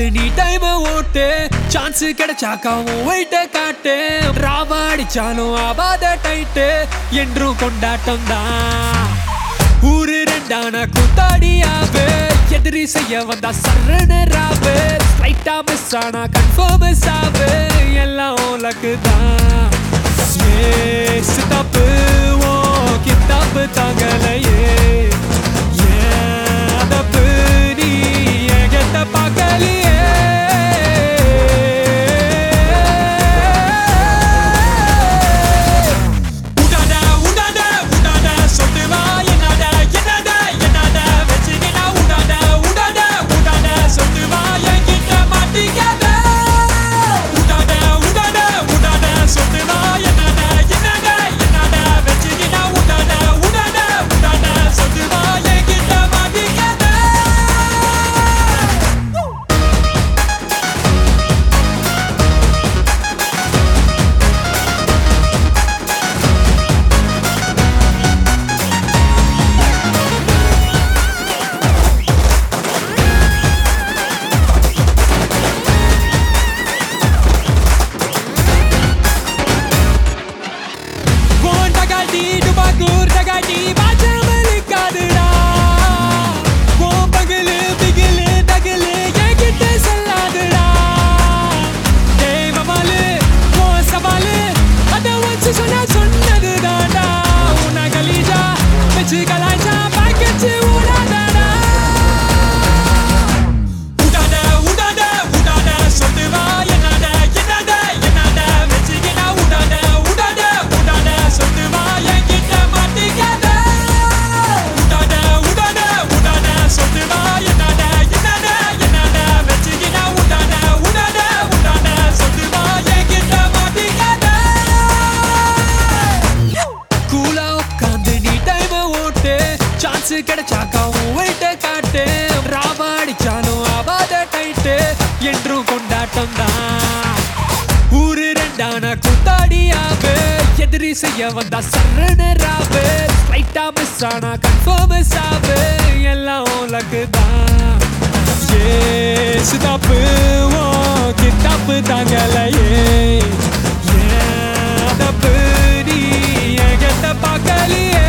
நீ டைம ஓட்டு சான்ஸ் கிடைச்சாக்கா உன் வெயிட்ட காட்டு ராவா அடிச்சாலும் ஆபாத டைட்டு என்றும் கொண்டாட்டம் தான் ஊரு ரெண்டான கூத்தாடியாவே எதிரி செய்ய வந்தா சரண ராவு ஸ்லைட்டா மிஸ் ஆனா கன்ஃபார்ம் சாவு எல்லாம் உலக்கு தான் ஏசு தப்பு ஓ கித்தாப்பு தாங்கலையே ஏன் தப்பு நீ என்கிட்ட பார்க்கலையே உடாத உடாத உடாத சொட்டு வா என்னட என்னட என்னட வச்சுக்கினா உடாத உடாத உடாத சொட்டு வா என்கிட்ட மாட்டிக்காத உடாத உடாத உடாத சொட்டு வா என்னட என்னட என்னட வச்சுக்கினா உடாத உடாத உடாத சொட்டு வா என்கிட்ட மாட்டிக்காத கோன் டகாட்டி டுபாக்கூர் டகாட்டி பாஜாமல் இருக்காதுடா கோன் பகலு பிகிலு தகலு என்கிட்ட செல்லாதுடா டேய் மமாலு கோன் சவாலு அத வச்சு சொன்னா சொன்னது தாண்டா உன்னை கலீஜா வச்சு கலாய்ச்சா பாக்கச்சு ஓடாதாடா உடாத உடாத உடாத சொல்லு வா என்னட என்னட என்னட வச்சுக்கினா உடாத உடாத உடாத சொல்லு வா என்கிட்ட மாட்டிக்காத உடாத உடாத உடாத சொல்லு வா என்னட என்னட என்னட வச்சுக்கினா உடாத உடாத உடாத சொல்லு வா என்கிட்ட மாட்டிக்காத கூலா உட்காந்து நீ டைம ஓட்டு சான்ஸ் கிடைச்சாக்கா உன் வெயிட்ட காட்டு ராவா அடிச்சாலும் ஆபாத டைட்டு என்றும் கொண்டாட்டம் தான் ஊரு ரெண்டான கூத்தாடியாவு எதிரி செய்ய வந்தா சரண ராவு லைட்டா மிஸ் ஆனா கன்ஃபார்ம் சாவு எல்லாம் உலகு தான் ஏசு தப்பு ஓ கித்தாப்பு தாங்கலையே ஏன் தப்பு நீ என்கிட்ட பார்க்கலையே